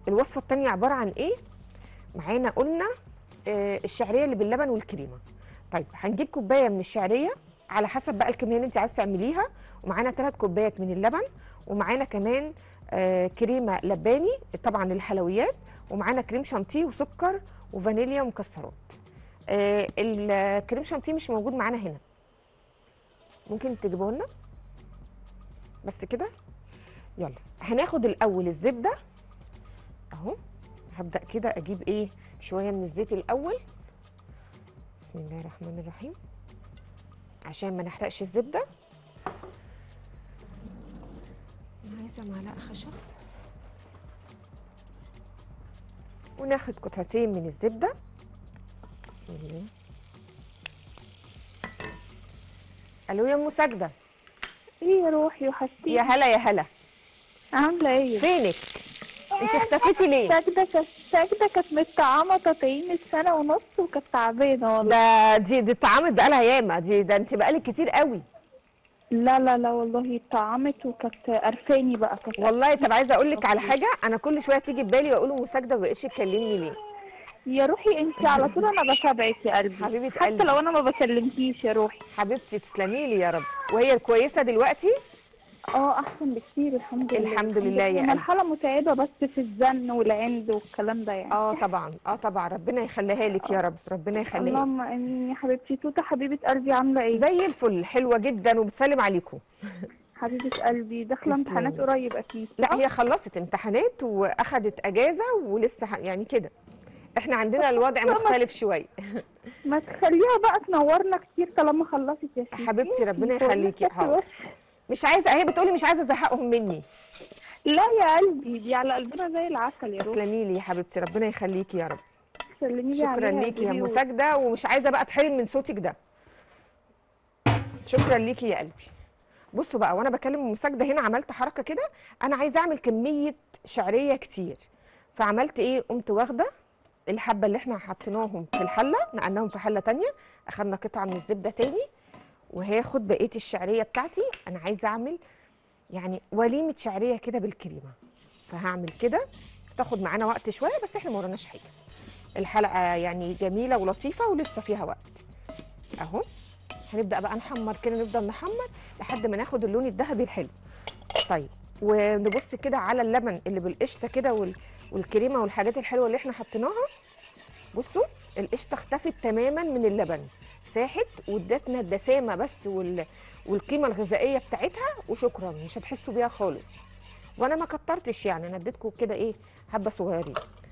الوصفه التانية عباره عن ايه معانا قلنا آه الشعريه اللي باللبن والكريمه طيب هنجيب كوبايه من الشعريه على حسب بقى الكميه اللي انت عايز تعمليها ومعانا ثلاث كوبايات من اللبن ومعانا كمان آه كريمه لباني طبعا الحلويات ومعانا كريم شانتيه وسكر وفانيليا ومكسرات آه الكريم شانتيه مش موجود معانا هنا ممكن تجيبوه لنا بس كده يلا هناخد الاول الزبده اهو هبدا كده اجيب ايه شويه من الزيت الاول بسم الله الرحمن الرحيم عشان ما نحرقش الزبده أنا عايزه معلقه خشب وناخد قطعتين من الزبده بسم الله الو يا ام ساجده ايه يا روحي وحشتيني يا هلا يا هلا عامله ايه فينك انت اختفيتي ليه ساجدة كانت ساجدة كانت متطعمة تطعيم السنة ونص وكانت تعبانة والله ده دي دي اتطعمت بقالها ياما دي ده انت بقالك كتير قوي لا لا لا والله اتطعمت وكانت قرفاني بقى كانت والله طب عايزه اقول لك على حاجه انا كل شويه تيجي في بالي واقول ام ساجده ما بقتش تكلمني ليه يا روحي انت على طول انا بتابعك يا قلبي حبيبة حتى قلبي. لو انا ما بكلمكيش يا روحي حبيبتي تسلمي لي يا رب وهي كويسه دلوقتي اه احسن بكتير الحمد لله الحمد لله يا قلبي. مرحلة متعبة بس في الزن والعند والكلام ده يعني اه طبعا اه طبعا ربنا يخليها لك يا رب ربنا يخليها اللهم امين يا حبيبتي توته حبيبة قلبي عاملة ايه؟ زي الفل حلوه جدا وبتسلم عليكم حبيبة قلبي داخلة تسلمي. امتحانات قريب اكيد لا هي خلصت امتحانات واخدت اجازه ولسه ح- يعني كده احنا عندنا الوضع مختلف شويه ما تخليها بقى تنورنا كتير طالما خلصت يا شيخ حبيبتي ربنا يخليكي حاضر مش عايزه هي بتقولي مش عايزه ازهقهم مني لا يا قلبي دي على قلبنا زي العسل يا روحي تسلمي لي يا حبيبتي ربنا يخليكي يا رب سلمي لي شكرا عليها ليكي يا قولي ام له. ساجده ومش عايزه بقى اتحرم من صوتك ده شكرا ليكي يا قلبي بصوا بقى وانا بكلم ام ساجده هنا عملت حركه كده انا عايزه اعمل كميه شعريه كتير فعملت ايه قمت واخده الحبه اللي احنا حطيناهم في الحله نقلناهم في حله تانية اخدنا قطعه من الزبده تاني وهاخد بقيه الشعريه بتاعتي انا عايزه اعمل يعني وليمه شعريه كده بالكريمه فهعمل كده تاخد معانا وقت شويه بس احنا ما وراناش حاجه الحلقه يعني جميله ولطيفه ولسه فيها وقت اهو هنبدا بقى نحمر كده نفضل نحمر لحد ما ناخد اللون الذهبي الحلو طيب ونبص كده على اللبن اللي بالقشطه كده وال... والكريمه والحاجات الحلوه اللي احنا حطيناها بصوا القشطه اختفت تماما من اللبن ساحت وادتنا الدسامه بس وال... والقيمه الغذائيه بتاعتها وشكرا مش هتحسوا بيها خالص وانا ما كترتش يعني انا اديتكم كده ايه حبه صغيرين